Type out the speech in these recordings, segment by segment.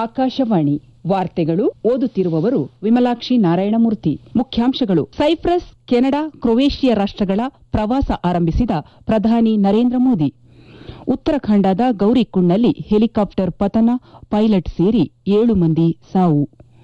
ಆಕಾಶವಾಣಿ ವಾರ್ತೆಗಳು ಓದುತ್ತಿರುವವರು ವಿಮಲಾಕ್ಷಿ ನಾರಾಯಣಮೂರ್ತಿ ಮುಖ್ಯಾಂಶಗಳು ಸೈಪ್ರಸ್ ಕೆನಡಾ ಕ್ರೊವೇಷಿಯಾ ರಾಷ್ಟಗಳ ಪ್ರವಾಸ ಆರಂಭಿಸಿದ ಪ್ರಧಾನಿ ನರೇಂದ್ರ ಮೋದಿ ಉತ್ತರಾಖಂಡದ ಗೌರಿಕುಂಡ್ನಲ್ಲಿ ಹೆಲಿಕಾಪ್ಟರ್ ಪತನ ಪೈಲಟ್ ಸೇರಿ ಏಳು ಮಂದಿ ಸಾವು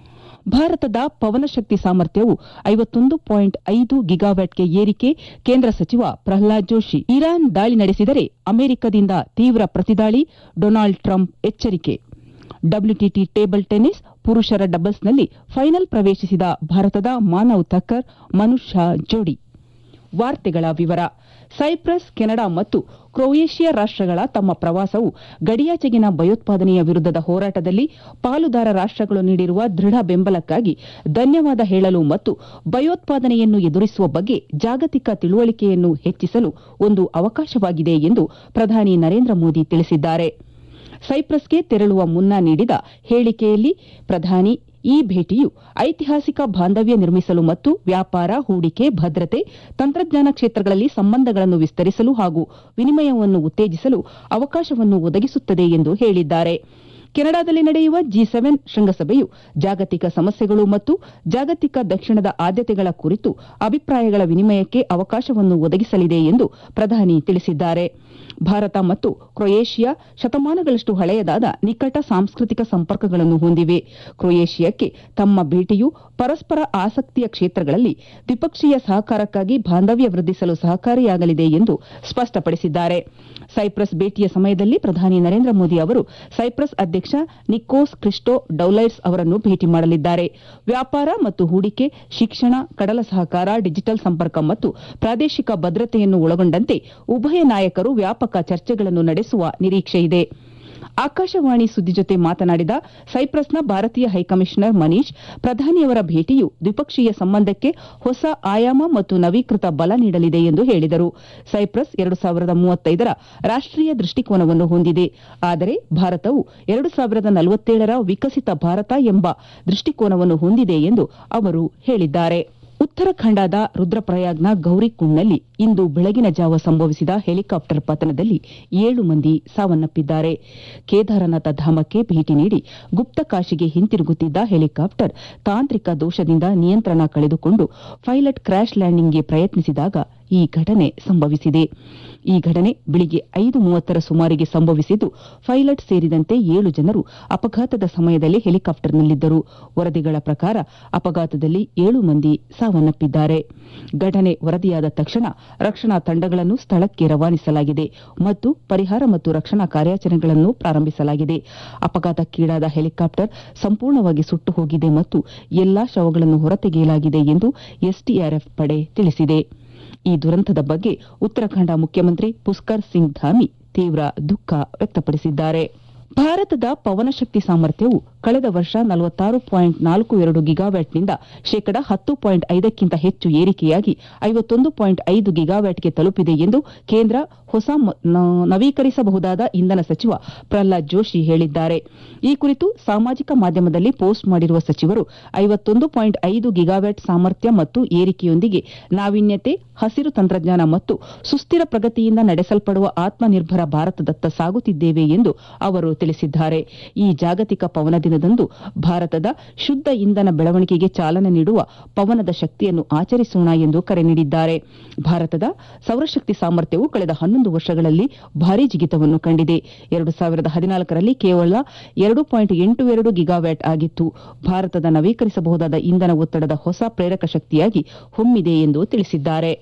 ಭಾರತದ ಪವನಶಕ್ತಿ ಸಾಮರ್ಥ್ಯವು ಐವತ್ತೊಂದು ಪಾಯಿಂಟ್ ಐದು ಗಿಗಾವ್ಯಾಟ್ಗೆ ಏರಿಕೆ ಕೇಂದ್ರ ಸಚಿವ ಪ್ರಹ್ಲಾದ್ ಜೋಶಿ ಇರಾನ್ ದಾಳಿ ನಡೆಸಿದರೆ ಅಮೆರಿಕದಿಂದ ತೀವ್ರ ಪ್ರತಿದಾಳಿ ಡೊನಾಲ್ಡ್ ಟ್ರಂಪ್ ಎಚ್ಚರಿಕೆ ಡಬ್ಲ್ಯೂಟಿಟಿ ಟೇಬಲ್ ಟೆನ್ನಿಸ್ ಪುರುಷರ ಡಬಲ್ಸ್ನಲ್ಲಿ ಫೈನಲ್ ಪ್ರವೇಶಿಸಿದ ಭಾರತದ ಮಾನವ್ ಥಕ್ಕರ್ ಮನುಷ್ ಶಾ ಜೋಡಿ ವಾರ್ತೆಗಳ ವಿವರ ಸೈಪ್ರಸ್ ಕೆನಡಾ ಮತ್ತು ಕ್ರೊಯೇಷಿಯಾ ರಾಷ್ಟಗಳ ತಮ್ಮ ಪ್ರವಾಸವು ಗಡಿಯಾಚೆಗಿನ ಭಯೋತ್ಪಾದನೆಯ ವಿರುದ್ದದ ಹೋರಾಟದಲ್ಲಿ ಪಾಲುದಾರ ರಾಷ್ಟಗಳು ನೀಡಿರುವ ದೃಢ ಬೆಂಬಲಕ್ಕಾಗಿ ಧನ್ಯವಾದ ಹೇಳಲು ಮತ್ತು ಭಯೋತ್ಪಾದನೆಯನ್ನು ಎದುರಿಸುವ ಬಗ್ಗೆ ಜಾಗತಿಕ ತಿಳುವಳಿಕೆಯನ್ನು ಹೆಚ್ಚಿಸಲು ಒಂದು ಅವಕಾಶವಾಗಿದೆ ಎಂದು ಪ್ರಧಾನಿ ನರೇಂದ್ರ ಮೋದಿ ತಿಳಿಸಿದ್ದಾರೆ ಸೈಪ್ರಸ್ಗೆ ತೆರಳುವ ಮುನ್ನ ನೀಡಿದ ಹೇಳಿಕೆಯಲ್ಲಿ ಪ್ರಧಾನಿ ಈ ಭೇಟಿಯು ಐತಿಹಾಸಿಕ ಬಾಂಧವ್ಯ ನಿರ್ಮಿಸಲು ಮತ್ತು ವ್ಯಾಪಾರ ಹೂಡಿಕೆ ಭದ್ರತೆ ತಂತ್ರಜ್ಞಾನ ಕ್ಷೇತ್ರಗಳಲ್ಲಿ ಸಂಬಂಧಗಳನ್ನು ವಿಸ್ತರಿಸಲು ಹಾಗೂ ವಿನಿಮಯವನ್ನು ಉತ್ತೇಜಿಸಲು ಅವಕಾಶವನ್ನು ಒದಗಿಸುತ್ತದೆ ಎಂದು ಹೇಳಿದ್ದಾರೆ ಕೆನಡಾದಲ್ಲಿ ನಡೆಯುವ ಜಿ ಸೆವೆನ್ ಶೃಂಗಸಭೆಯು ಜಾಗತಿಕ ಸಮಸ್ಯೆಗಳು ಮತ್ತು ಜಾಗತಿಕ ದಕ್ಷಿಣದ ಆದ್ಯತೆಗಳ ಕುರಿತು ಅಭಿಪ್ರಾಯಗಳ ವಿನಿಮಯಕ್ಕೆ ಅವಕಾಶವನ್ನು ಒದಗಿಸಲಿದೆ ಎಂದು ಪ್ರಧಾನಿ ತಿಳಿಸಿದ್ದಾರೆ ಭಾರತ ಮತ್ತು ಕ್ರೊಯೇಷಿಯಾ ಶತಮಾನಗಳಷ್ಟು ಹಳೆಯದಾದ ನಿಕಟ ಸಾಂಸ್ಕೃತಿಕ ಸಂಪರ್ಕಗಳನ್ನು ಹೊಂದಿವೆ ಕ್ರೊಯೇಷಿಯಾಕ್ಕೆ ತಮ್ಮ ಭೇಟಿಯು ಪರಸ್ಪರ ಆಸಕ್ತಿಯ ಕ್ಷೇತ್ರಗಳಲ್ಲಿ ದ್ವಿಪಕ್ಷೀಯ ಸಹಕಾರಕ್ಕಾಗಿ ಬಾಂಧವ್ಯ ವೃದ್ಧಿಸಲು ಸಹಕಾರಿಯಾಗಲಿದೆ ಎಂದು ಸ್ಪಷ್ಟಪಡಿಸಿದ್ದಾರೆ ಸೈಪ್ರಸ್ ಭೇಟಿಯ ಸಮಯದಲ್ಲಿ ಪ್ರಧಾನಿ ನರೇಂದ್ರ ಮೋದಿ ಅವರು ಸೈಪ್ರಸ್ ಅಧ್ಯಕ್ಷ ನಿಕೋಸ್ ಕ್ರಿಸ್ಟೋ ಡೌಲೈಟ್ಸ್ ಅವರನ್ನು ಭೇಟಿ ಮಾಡಲಿದ್ದಾರೆ ವ್ಯಾಪಾರ ಮತ್ತು ಹೂಡಿಕೆ ಶಿಕ್ಷಣ ಕಡಲ ಸಹಕಾರ ಡಿಜಿಟಲ್ ಸಂಪರ್ಕ ಮತ್ತು ಪ್ರಾದೇಶಿಕ ಭದ್ರತೆಯನ್ನು ಒಳಗೊಂಡಂತೆ ಉಭಯ ನಾಯಕರು ವ್ಯಾಪಕ ಚರ್ಚೆಗಳನ್ನು ನಡೆಸುವ ನಿರೀಕ್ಷೆಯಿದೆ ಆಕಾಶವಾಣಿ ಸುದ್ದಿ ಜೊತೆ ಮಾತನಾಡಿದ ಸೈಪ್ರಸ್ನ ಭಾರತೀಯ ಹೈಕಮಿಷನರ್ ಮನೀಶ್ ಪ್ರಧಾನಿಯವರ ಭೇಟಿಯು ದ್ವಿಪಕ್ಷೀಯ ಸಂಬಂಧಕ್ಕೆ ಹೊಸ ಆಯಾಮ ಮತ್ತು ನವೀಕೃತ ಬಲ ನೀಡಲಿದೆ ಎಂದು ಹೇಳಿದರು ಸೈಪ್ರಸ್ ಎರಡು ಸಾವಿರದ ಮೂವತ್ತೈದರ ರಾಷ್ಟೀಯ ದೃಷ್ಟಿಕೋನವನ್ನು ಹೊಂದಿದೆ ಆದರೆ ಭಾರತವು ಎರಡು ಸಾವಿರದ ನಲವತ್ತೇಳರ ವಿಕಸಿತ ಭಾರತ ಎಂಬ ದೃಷ್ಟಿಕೋನವನ್ನು ಹೊಂದಿದೆ ಎಂದು ಅವರು ಹೇಳಿದ್ದಾರೆ ಉತ್ತರಾಖಂಡದ ರುದ್ರಪ್ರಯಾಗ್ನ ಗೌರಿಕುಂಡ್ನಲ್ಲಿ ಇಂದು ಬೆಳಗಿನ ಜಾವ ಸಂಭವಿಸಿದ ಹೆಲಿಕಾಪ್ಟರ್ ಪತನದಲ್ಲಿ ಏಳು ಮಂದಿ ಸಾವನ್ನಪ್ಪಿದ್ದಾರೆ ಕೇದಾರನಾಥ ಧಾಮಕ್ಕೆ ಭೇಟಿ ನೀಡಿ ಗುಪ್ತಕಾಶಿಗೆ ಹಿಂತಿರುಗುತ್ತಿದ್ದ ಹೆಲಿಕಾಪ್ಟರ್ ತಾಂತ್ರಿಕ ದೋಷದಿಂದ ನಿಯಂತ್ರಣ ಕಳೆದುಕೊಂಡು ಪೈಲಟ್ ಕ್ರ್ಯಾಶ್ ಲ್ಯಾಂಡಿಂಗ್ಗೆ ಪ್ರಯತ್ನಿಸಿದಾಗ ಈ ಘಟನೆ ಸಂಭವಿಸಿದೆ ಈ ಘಟನೆ ಬೆಳಿಗ್ಗೆ ಐದು ಮೂವತ್ತರ ಸುಮಾರಿಗೆ ಸಂಭವಿಸಿದ್ದು ಪೈಲಟ್ ಸೇರಿದಂತೆ ಏಳು ಜನರು ಅಪಘಾತದ ಸಮಯದಲ್ಲಿ ಹೆಲಿಕಾಪ್ಟರ್ನಲ್ಲಿದ್ದರು ವರದಿಗಳ ಪ್ರಕಾರ ಅಪಘಾತದಲ್ಲಿ ಏಳು ಮಂದಿ ಸಾವನ್ನಪ್ಪಿದ್ದಾರೆ ಘಟನೆ ವರದಿಯಾದ ತಕ್ಷಣ ರಕ್ಷಣಾ ತಂಡಗಳನ್ನು ಸ್ಥಳಕ್ಕೆ ರವಾನಿಸಲಾಗಿದೆ ಮತ್ತು ಪರಿಹಾರ ಮತ್ತು ರಕ್ಷಣಾ ಕಾರ್ಯಾಚರಣೆಗಳನ್ನು ಪ್ರಾರಂಭಿಸಲಾಗಿದೆ ಅಪಘಾತಕ್ಕೀಡಾದ ಹೆಲಿಕಾಪ್ಟರ್ ಸಂಪೂರ್ಣವಾಗಿ ಸುಟ್ಟು ಹೋಗಿದೆ ಮತ್ತು ಎಲ್ಲಾ ಶವಗಳನ್ನು ಹೊರತೆಗೆಯಲಾಗಿದೆ ಎಂದು ಎಸ್ಡಿಆರ್ಎಫ್ ಪಡೆ ತಿಳಿಸಿದೆ ಈ ದುರಂತದ ಬಗ್ಗೆ ಉತ್ತರಾಖಂಡ ಮುಖ್ಯಮಂತ್ರಿ ಪುಷ್ಕರ್ ಸಿಂಗ್ ಧಾಮಿ ತೀವ್ರ ದುಃಖ ವ್ಯಕ್ತಪಡಿಸಿದ್ದಾರೆ ಭಾರತದ ಪವನಶಕ್ತಿ ಸಾಮರ್ಥ್ಯವು ಕಳೆದ ವರ್ಷ ನಲವತ್ತಾರು ಪಾಯಿಂಟ್ ನಾಲ್ಕು ಎರಡು ಗಿಗಾವ್ಯಾಟ್ನಿಂದ ಶೇಕಡ ಹತ್ತು ಪಾಯಿಂಟ್ ಐದಕ್ಕಿಂತ ಹೆಚ್ಚು ಏರಿಕೆಯಾಗಿ ಐವತ್ತೊಂದು ಪಾಯಿಂಟ್ ಐದು ಗಿಗಾವ್ಯಾಟ್ಗೆ ತಲುಪಿದೆ ಎಂದು ಕೇಂದ್ರ ಹೊಸ ನವೀಕರಿಸಬಹುದಾದ ಇಂಧನ ಸಚಿವ ಪ್ರಹ್ಲಾದ್ ಜೋಶಿ ಹೇಳಿದ್ದಾರೆ ಈ ಕುರಿತು ಸಾಮಾಜಿಕ ಮಾಧ್ಯಮದಲ್ಲಿ ಪೋಸ್ಟ್ ಮಾಡಿರುವ ಸಚಿವರು ಐವತ್ತೊಂದು ಪಾಯಿಂಟ್ ಐದು ಗಿಗಾವ್ಯಾಟ್ ಸಾಮರ್ಥ್ಯ ಮತ್ತು ಏರಿಕೆಯೊಂದಿಗೆ ನಾವೀನ್ಯತೆ ಹಸಿರು ತಂತ್ರಜ್ಞಾನ ಮತ್ತು ಸುಸ್ಥಿರ ಪ್ರಗತಿಯಿಂದ ನಡೆಸಲ್ಪಡುವ ಆತ್ಮನಿರ್ಭರ ಭಾರತದತ್ತ ಸಾಗುತ್ತಿದ್ದೇವೆ ಎಂದು ಅವರು ತಿಳಿಸಿದ್ದಾರೆ ಈ ಜಾಗತಿಕ ಪವನ ದಿನದಂದು ಭಾರತದ ಶುದ್ದ ಇಂಧನ ಬೆಳವಣಿಗೆಗೆ ಚಾಲನೆ ನೀಡುವ ಪವನದ ಶಕ್ತಿಯನ್ನು ಆಚರಿಸೋಣ ಎಂದು ಕರೆ ನೀಡಿದ್ದಾರೆ ಭಾರತದ ಸೌರಶಕ್ತಿ ಸಾಮರ್ಥ್ಯವು ಕಳೆದ ಹನ್ನೊಂದು ವರ್ಷಗಳಲ್ಲಿ ಭಾರೀ ಜಿಗಿತವನ್ನು ಕಂಡಿದೆ ಎರಡು ಸಾವಿರದ ಹದಿನಾಲ್ಕರಲ್ಲಿ ಕೇವಲ ಎರಡು ಪಾಯಿಂಟ್ ಎಂಟು ಎರಡು ಗಿಗಾವ್ಯಾಟ್ ಆಗಿತ್ತು ಭಾರತದ ನವೀಕರಿಸಬಹುದಾದ ಇಂಧನ ಒತ್ತಡದ ಹೊಸ ಪ್ರೇರಕ ಶಕ್ತಿಯಾಗಿ ಹೊಮ್ಮಿದೆ ಎಂದು ತಿಳಿಸಿದ್ದಾರೆ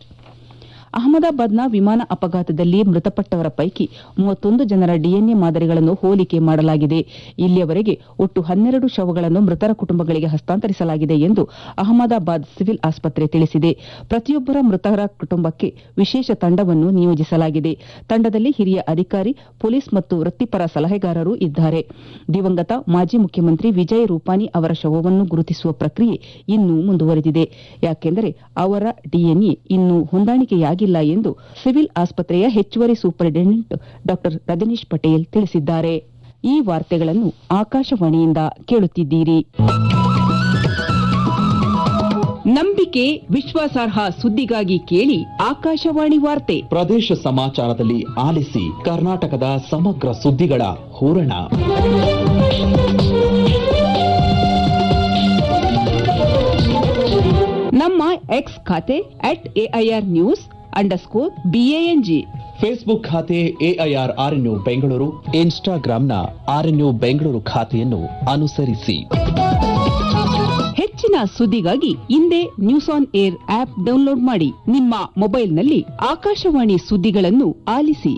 ಅಹಮದಾಬಾದ್ನ ವಿಮಾನ ಅಪಘಾತದಲ್ಲಿ ಮೃತಪಟ್ಟವರ ಪೈಕಿ ಮೂವತ್ತೊಂದು ಜನರ ಡಿಎನ್ಎ ಮಾದರಿಗಳನ್ನು ಹೋಲಿಕೆ ಮಾಡಲಾಗಿದೆ ಇಲ್ಲಿಯವರೆಗೆ ಒಟ್ಟು ಹನ್ನೆರಡು ಶವಗಳನ್ನು ಮೃತರ ಕುಟುಂಬಗಳಿಗೆ ಹಸ್ತಾಂತರಿಸಲಾಗಿದೆ ಎಂದು ಅಹಮದಾಬಾದ್ ಸಿವಿಲ್ ಆಸ್ಪತ್ರೆ ತಿಳಿಸಿದೆ ಪ್ರತಿಯೊಬ್ಬರ ಮೃತರ ಕುಟುಂಬಕ್ಕೆ ವಿಶೇಷ ತಂಡವನ್ನು ನಿಯೋಜಿಸಲಾಗಿದೆ ತಂಡದಲ್ಲಿ ಹಿರಿಯ ಅಧಿಕಾರಿ ಪೊಲೀಸ್ ಮತ್ತು ವೃತ್ತಿಪರ ಸಲಹೆಗಾರರು ಇದ್ದಾರೆ ದಿವಂಗತ ಮಾಜಿ ಮುಖ್ಯಮಂತ್ರಿ ವಿಜಯ್ ರೂಪಾನಿ ಅವರ ಶವವನ್ನು ಗುರುತಿಸುವ ಪ್ರಕ್ರಿಯೆ ಇನ್ನೂ ಮುಂದುವರೆದಿದೆ ಯಾಕೆಂದರೆ ಅವರ ಡಿಎನ್ಎ ಇನ್ನೂ ಹೊಂದಾಣಿಕೆಯಾಗಿ ಎಂದು ಸಿವಿಲ್ ಆಸ್ಪತ್ರೆಯ ಹೆಚ್ಚುವರಿ ಸೂಪರಿಂಟೆಂಡೆಂಟ್ ಡಾ ರಜನೀಶ್ ಪಟೇಲ್ ತಿಳಿಸಿದ್ದಾರೆ ಈ ವಾರ್ತೆಗಳನ್ನು ಆಕಾಶವಾಣಿಯಿಂದ ಕೇಳುತ್ತಿದ್ದೀರಿ ನಂಬಿಕೆ ವಿಶ್ವಾಸಾರ್ಹ ಸುದ್ದಿಗಾಗಿ ಕೇಳಿ ಆಕಾಶವಾಣಿ ವಾರ್ತೆ ಪ್ರದೇಶ ಸಮಾಚಾರದಲ್ಲಿ ಆಲಿಸಿ ಕರ್ನಾಟಕದ ಸಮಗ್ರ ಸುದ್ದಿಗಳ ಹೂರಣ ನಮ್ಮ ಎಕ್ಸ್ ಖಾತೆ at AIR news underscore BANG Facebook ಖಾತೆ ಎಐಆರ್ ಆರ್ಎನ್ಯು ಬೆಂಗಳೂರು ಇನ್ಸ್ಟಾಗ್ರಾಂನ ಆರ್ಎನ್ಯು ಬೆಂಗಳೂರು ಖಾತೆಯನ್ನು ಅನುಸರಿಸಿ ಹೆಚ್ಚಿನ ಸುದ್ದಿಗಾಗಿ ಹಿಂದೆ news on air app download ಮಾಡಿ ನಿಮ್ಮ ಮೊಬೈಲ್ನಲ್ಲಿ ಆಕಾಶವಾಣಿ ಸುದ್ದಿಗಳನ್ನು ಆಲಿಸಿ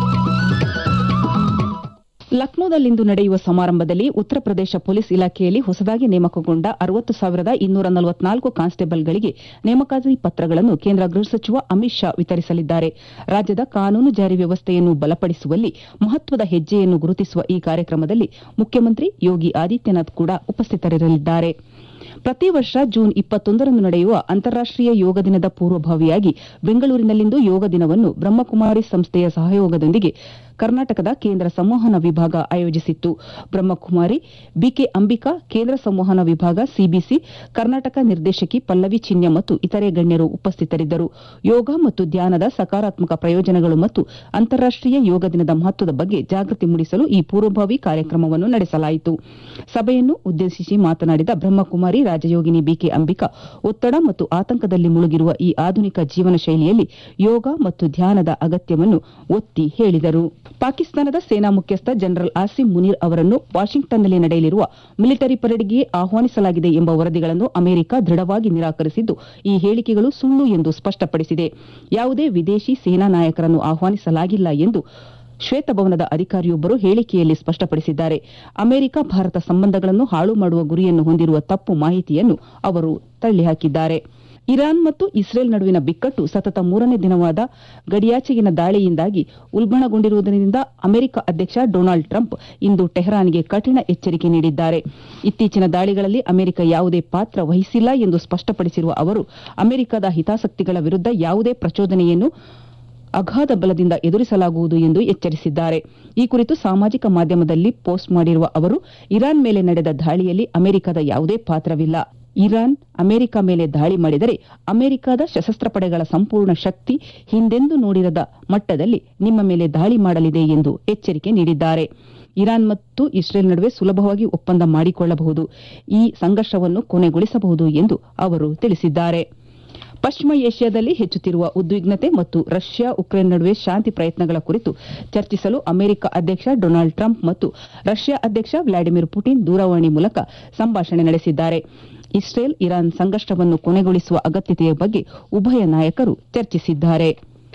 ಲಕ್ನೋದಲ್ಲಿಂದು ನಡೆಯುವ ಸಮಾರಂಭದಲ್ಲಿ ಉತ್ತರ ಪ್ರದೇಶ ಪೊಲೀಸ್ ಇಲಾಖೆಯಲ್ಲಿ ಹೊಸದಾಗಿ ನೇಮಕಗೊಂಡ ಅರವತ್ತು ಸಾವಿರದ ಇನ್ನೂರ ನಲವತ್ನಾಲ್ಕು ಕಾನ್ಸ್ಟೇಬಲ್ಗಳಿಗೆ ನೇಮಕಾತಿ ಪತ್ರಗಳನ್ನು ಕೇಂದ್ರ ಗೃಹ ಸಚಿವ ಅಮಿತ್ ಶಾ ವಿತರಿಸಲಿದ್ದಾರೆ ರಾಜ್ಯದ ಕಾನೂನು ಜಾರಿ ವ್ಯವಸ್ಥೆಯನ್ನು ಬಲಪಡಿಸುವಲ್ಲಿ ಮಹತ್ವದ ಹೆಜ್ಜೆಯನ್ನು ಗುರುತಿಸುವ ಈ ಕಾರ್ಯಕ್ರಮದಲ್ಲಿ ಮುಖ್ಯಮಂತ್ರಿ ಯೋಗಿ ಆದಿತ್ಯನಾಥ್ ಕೂಡ ಉಪಸ್ಥಿತರಿರಲಿದ್ದಾರೆ ಪ್ರತಿ ವರ್ಷ ಜೂನ್ ಇಪ್ಪತ್ತೊಂದರಂದು ನಡೆಯುವ ಅಂತಾರಾಷ್ಟೀಯ ಯೋಗ ದಿನದ ಪೂರ್ವಭಾವಿಯಾಗಿ ಬೆಂಗಳೂರಿನಲ್ಲಿಂದು ಯೋಗ ದಿನವನ್ನು ಬ್ರಹ್ಮಕುಮಾರಿ ಸಂಸ್ಥೆಯ ಸಹಯೋಗದೊಂದಿಗೆ ಕರ್ನಾಟಕದ ಕೇಂದ್ರ ಸಂವಹನ ವಿಭಾಗ ಆಯೋಜಿಸಿತ್ತು ಬ್ರಹ್ಮಕುಮಾರಿ ಬಿಕೆ ಅಂಬಿಕಾ ಕೇಂದ್ರ ಸಂವಹನ ವಿಭಾಗ ಸಿಬಿಸಿ ಕರ್ನಾಟಕ ನಿರ್ದೇಶಕಿ ಪಲ್ಲವಿ ಚಿನ್ಯ ಮತ್ತು ಇತರೆ ಗಣ್ಯರು ಉಪಸ್ಥಿತರಿದ್ದರು ಯೋಗ ಮತ್ತು ಧ್ಯಾನದ ಸಕಾರಾತ್ಮಕ ಪ್ರಯೋಜನಗಳು ಮತ್ತು ಅಂತಾರಾಷ್ಟೀಯ ಯೋಗ ದಿನದ ಮಹತ್ವದ ಬಗ್ಗೆ ಜಾಗೃತಿ ಮೂಡಿಸಲು ಈ ಪೂರ್ವಭಾವಿ ಕಾರ್ಯಕ್ರಮವನ್ನು ನಡೆಸಲಾಯಿತು ಸಭೆಯನ್ನು ಉದ್ದೇಶಿಸಿ ಮಾತನಾಡಿದ ಬ್ರಹ್ಮಕುಮಾರಿ ರಾಜಯೋಗಿನಿ ಬಿಕೆ ಅಂಬಿಕಾ ಒತ್ತಡ ಮತ್ತು ಆತಂಕದಲ್ಲಿ ಮುಳುಗಿರುವ ಈ ಆಧುನಿಕ ಜೀವನ ಶೈಲಿಯಲ್ಲಿ ಯೋಗ ಮತ್ತು ಧ್ಯಾನದ ಅಗತ್ಯವನ್ನು ಒತ್ತಿ ಹೇಳಿದರು ಪಾಕಿಸ್ತಾನದ ಸೇನಾ ಮುಖ್ಯಸ್ಥ ಜನರಲ್ ಆಸಿಮ್ ಮುನೀರ್ ಅವರನ್ನು ವಾಷಿಂಗ್ಟನ್ನಲ್ಲಿ ನಡೆಯಲಿರುವ ಮಿಲಿಟರಿ ಪರೇಡ್ಗೆ ಆಹ್ವಾನಿಸಲಾಗಿದೆ ಎಂಬ ವರದಿಗಳನ್ನು ಅಮೆರಿಕ ದೃಢವಾಗಿ ನಿರಾಕರಿಸಿದ್ದು ಈ ಹೇಳಿಕೆಗಳು ಸುಳ್ಳು ಎಂದು ಸ್ಪಷ್ಟಪಡಿಸಿದೆ ಯಾವುದೇ ವಿದೇಶಿ ಸೇನಾ ನಾಯಕರನ್ನು ಆಹ್ವಾನಿಸಲಾಗಿಲ್ಲ ಎಂದು ಶ್ವೇತಭವನದ ಅಧಿಕಾರಿಯೊಬ್ಬರು ಹೇಳಿಕೆಯಲ್ಲಿ ಸ್ಪಷ್ಟಪಡಿಸಿದ್ದಾರೆ ಅಮೆರಿಕ ಭಾರತ ಸಂಬಂಧಗಳನ್ನು ಹಾಳು ಮಾಡುವ ಗುರಿಯನ್ನು ಹೊಂದಿರುವ ತಪ್ಪು ಮಾಹಿತಿಯನ್ನು ಅವರು ತಳ್ಳಿಹಾಕಿದ್ದಾರೆ ಇರಾನ್ ಮತ್ತು ಇಸ್ರೇಲ್ ನಡುವಿನ ಬಿಕ್ಕಟ್ಟು ಸತತ ಮೂರನೇ ದಿನವಾದ ಗಡಿಯಾಚೆಗಿನ ದಾಳಿಯಿಂದಾಗಿ ಉಲ್ಬಣಗೊಂಡಿರುವುದರಿಂದ ಅಮೆರಿಕ ಅಧ್ಯಕ್ಷ ಡೊನಾಲ್ಡ್ ಟ್ರಂಪ್ ಇಂದು ಟೆಹರಾನ್ಗೆ ಕಠಿಣ ಎಚ್ಚರಿಕೆ ನೀಡಿದ್ದಾರೆ ಇತ್ತೀಚಿನ ದಾಳಿಗಳಲ್ಲಿ ಅಮೆರಿಕ ಯಾವುದೇ ಪಾತ್ರ ವಹಿಸಿಲ್ಲ ಎಂದು ಸ್ಪಷ್ಟಪಡಿಸಿರುವ ಅವರು ಅಮೆರಿಕದ ಹಿತಾಸಕ್ತಿಗಳ ವಿರುದ್ಧ ಯಾವುದೇ ಪ್ರಚೋದನೆಯನ್ನು ಅಗಾಧ ಬಲದಿಂದ ಎದುರಿಸಲಾಗುವುದು ಎಂದು ಎಚ್ಚರಿಸಿದ್ದಾರೆ ಈ ಕುರಿತು ಸಾಮಾಜಿಕ ಮಾಧ್ಯಮದಲ್ಲಿ ಪೋಸ್ಟ್ ಮಾಡಿರುವ ಅವರು ಇರಾನ್ ಮೇಲೆ ನಡೆದ ದಾಳಿಯಲ್ಲಿ ಅಮೆರಿಕದ ಯಾವುದೇ ಪಾತ್ರವಿಲ್ಲ ಇರಾನ್ ಅಮೆರಿಕ ಮೇಲೆ ದಾಳಿ ಮಾಡಿದರೆ ಅಮೆರಿಕದ ಸಶಸ್ತ್ರ ಪಡೆಗಳ ಸಂಪೂರ್ಣ ಶಕ್ತಿ ಹಿಂದೆಂದೂ ನೋಡಿರದ ಮಟ್ಟದಲ್ಲಿ ನಿಮ್ಮ ಮೇಲೆ ದಾಳಿ ಮಾಡಲಿದೆ ಎಂದು ಎಚ್ಚರಿಕೆ ನೀಡಿದ್ದಾರೆ ಇರಾನ್ ಮತ್ತು ಇಸ್ರೇಲ್ ನಡುವೆ ಸುಲಭವಾಗಿ ಒಪ್ಪಂದ ಮಾಡಿಕೊಳ್ಳಬಹುದು ಈ ಸಂಘರ್ಷವನ್ನು ಕೊನೆಗೊಳಿಸಬಹುದು ಎಂದು ಅವರು ತಿಳಿಸಿದ್ದಾರೆ ಪಶ್ಚಿಮ ಏಷ್ಯಾದಲ್ಲಿ ಹೆಚ್ಚುತ್ತಿರುವ ಉದ್ವಿಗ್ನತೆ ಮತ್ತು ರಷ್ಯಾ ಉಕ್ರೇನ್ ನಡುವೆ ಶಾಂತಿ ಪ್ರಯತ್ನಗಳ ಕುರಿತು ಚರ್ಚಿಸಲು ಅಮೆರಿಕ ಅಧ್ಯಕ್ಷ ಡೊನಾಲ್ಡ್ ಟ್ರಂಪ್ ಮತ್ತು ರಷ್ಯಾ ಅಧ್ಯಕ್ಷ ವ್ಲಾಡಿಮಿರ್ ಪುಟಿನ್ ದೂರವಾಣಿ ಮೂಲಕ ಸಂಭಾಷಣೆ ನಡೆಸಿದ್ದಾರೆ ಇಸ್ರೇಲ್ ಇರಾನ್ ಸಂಘರ್ಷವನ್ನು ಕೊನೆಗೊಳಿಸುವ ಅಗತ್ಯತೆಯ ಬಗ್ಗೆ ಉಭಯ ನಾಯಕರು ಚರ್ಚಿಸಿದ್ದಾರೆ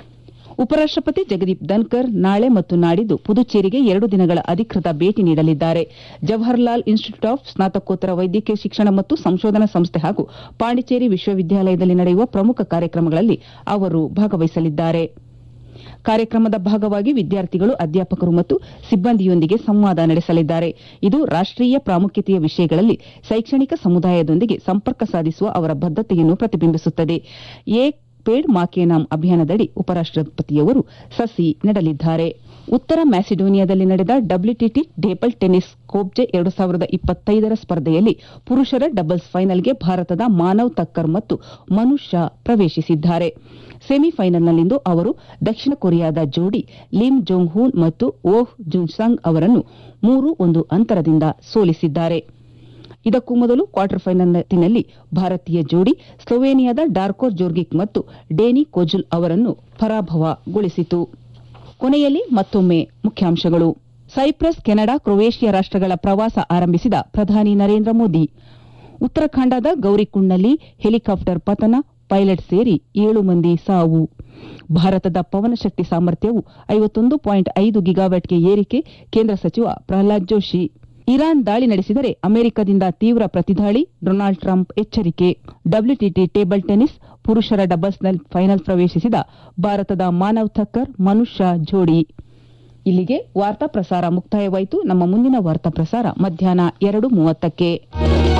ಉಪರಾಷ್ಟಪತಿ ಜಗದೀಪ್ ಧನ್ಕರ್ ನಾಳೆ ಮತ್ತು ನಾಡಿದ್ದು ಪುದುಚೇರಿಗೆ ಎರಡು ದಿನಗಳ ಅಧಿಕೃತ ಭೇಟಿ ನೀಡಲಿದ್ದಾರೆ ಜವಾಹರ್ಲಾಲ್ ಇನ್ಸ್ಟಿಟ್ಯೂಟ್ ಆಫ್ ಸ್ನಾತಕೋತ್ತರ ವೈದ್ಯಕೀಯ ಶಿಕ್ಷಣ ಮತ್ತು ಸಂಶೋಧನಾ ಸಂಸ್ಥೆ ಹಾಗೂ ಪಾಂಡಿಚೇರಿ ವಿಶ್ವವಿದ್ಯಾಲಯದಲ್ಲಿ ನಡೆಯುವ ಪ್ರಮುಖ ಕಾರ್ಯಕ್ರಮಗಳಲ್ಲಿ ಅವರು ಭಾಗವಹಿಸಲಿದ್ದಾರೆ ಕಾರ್ಯಕ್ರಮದ ಭಾಗವಾಗಿ ವಿದ್ಯಾರ್ಥಿಗಳು ಅಧ್ಯಾಪಕರು ಮತ್ತು ಸಿಬ್ಬಂದಿಯೊಂದಿಗೆ ಸಂವಾದ ನಡೆಸಲಿದ್ದಾರೆ ಇದು ರಾಷ್ಟೀಯ ಪ್ರಾಮುಖ್ಯತೆಯ ವಿಷಯಗಳಲ್ಲಿ ಶೈಕ್ಷಣಿಕ ಸಮುದಾಯದೊಂದಿಗೆ ಸಂಪರ್ಕ ಸಾಧಿಸುವ ಅವರ ಬದ್ದತೆಯನ್ನು ಪ್ರತಿಬಿಂಬಿಸುತ್ತದೆ ಏಕ್ ಪೇಡ್ ಮಾಕೆ ನಾಮ್ ಅಭಿಯಾನದಡಿ ಉಪರಾಷ್ಟಪತಿಯವರು ಸಸಿ ನೆಡಲಿದ್ದಾರೆ ಉತ್ತರ ಮ್ಯಾಸಿಡೋನಿಯಾದಲ್ಲಿ ನಡೆದ ಡಬ್ಲ್ಯೂಟಿಟಿ ಟೇಬಲ್ ಟೆನ್ನಿಸ್ ಕೋಬ್ಜೆ ಎರಡು ಸಾವಿರದ ಇಪ್ಪತ್ತೈದರ ಸ್ಪರ್ಧೆಯಲ್ಲಿ ಪುರುಷರ ಡಬಲ್ಸ್ ಫೈನಲ್ಗೆ ಭಾರತದ ಮಾನವ್ ತಕ್ಕರ್ ಮತ್ತು ಮನುಷ್ಯ ಪ್ರವೇಶಿಸಿದ್ದಾರೆ ಸೆಮಿಫೈನಲ್ನಲ್ಲಿಂದು ಅವರು ದಕ್ಷಿಣ ಕೊರಿಯಾದ ಜೋಡಿ ಲಿಮ್ ಜೋಂಗ್ ಹೂನ್ ಮತ್ತು ಓಹ್ ಜುನ್ಸಂಗ್ ಅವರನ್ನು ಮೂರು ಒಂದು ಅಂತರದಿಂದ ಸೋಲಿಸಿದ್ದಾರೆ ಇದಕ್ಕೂ ಮೊದಲು ಕ್ವಾರ್ಟರ್ ಫೈನಲ್ನಲ್ಲಿ ಭಾರತೀಯ ಜೋಡಿ ಸ್ಲೋವೇನಿಯಾದ ಡಾರ್ಕೋ ಜೋರ್ಗಿಕ್ ಮತ್ತು ಡೇನಿ ಕೋಜುಲ್ ಅವರನ್ನು ಪರಾಭವಗೊಳಿಸಿತು ಕೊನೆಯಲ್ಲಿ ಮತ್ತೊಮ್ಮೆ ಮುಖ್ಯಾಂಶಗಳು ಸೈಪ್ರಸ್ ಕೆನಡಾ ಕ್ರೊವೇಷಿಯಾ ರಾಷ್ಟಗಳ ಪ್ರವಾಸ ಆರಂಭಿಸಿದ ಪ್ರಧಾನಿ ನರೇಂದ್ರ ಮೋದಿ ಉತ್ತರಾಖಂಡದ ಗೌರಿಕುಂಡ್ನಲ್ಲಿ ಹೆಲಿಕಾಪ್ಟರ್ ಪತನ ಪೈಲಟ್ ಸೇರಿ ಏಳು ಮಂದಿ ಸಾವು ಭಾರತದ ಪವನಶಕ್ತಿ ಸಾಮರ್ಥ್ಯವು ಐವತ್ತೊಂದು ಪಾಯಿಂಟ್ ಐದು ಗಿಗಾವ್ಯಾಟ್ಗೆ ಏರಿಕೆ ಕೇಂದ್ರ ಸಚಿವ ಪ್ರಹ್ಲಾದ್ ಜೋಶಿ ಇರಾನ್ ದಾಳಿ ನಡೆಸಿದರೆ ಅಮೆರಿಕದಿಂದ ತೀವ್ರ ಪ್ರತಿದಾಳಿ ಡೊನಾಲ್ಡ್ ಟ್ರಂಪ್ ಎಚ್ಚರಿಕೆ ಡಬ್ಲ್ಯೂಟಿಟಿ ಟೇಬಲ್ ಟೆನ್ನಿಸ್ ಪುರುಷರ ಡಬಲ್ಸ್ನಲ್ಲಿ ಫೈನಲ್ ಪ್ರವೇಶಿಸಿದ ಭಾರತದ ಮಾನವ್ ಥಕ್ಕರ್ ಮನುಷ್ಯ ಜೋಡಿ ಇಲ್ಲಿಗೆ ವಾರ್ತಾ ಪ್ರಸಾರ ಮುಕ್ತಾಯವಾಯಿತು ನಮ್ಮ ಮುಂದಿನ ವಾರ್ತಾ ಪ್ರಸಾರ ಮಧ್ಯಾಹ್ನ ಎರಡು ಮೂವತ್ತಕ್ಕೆ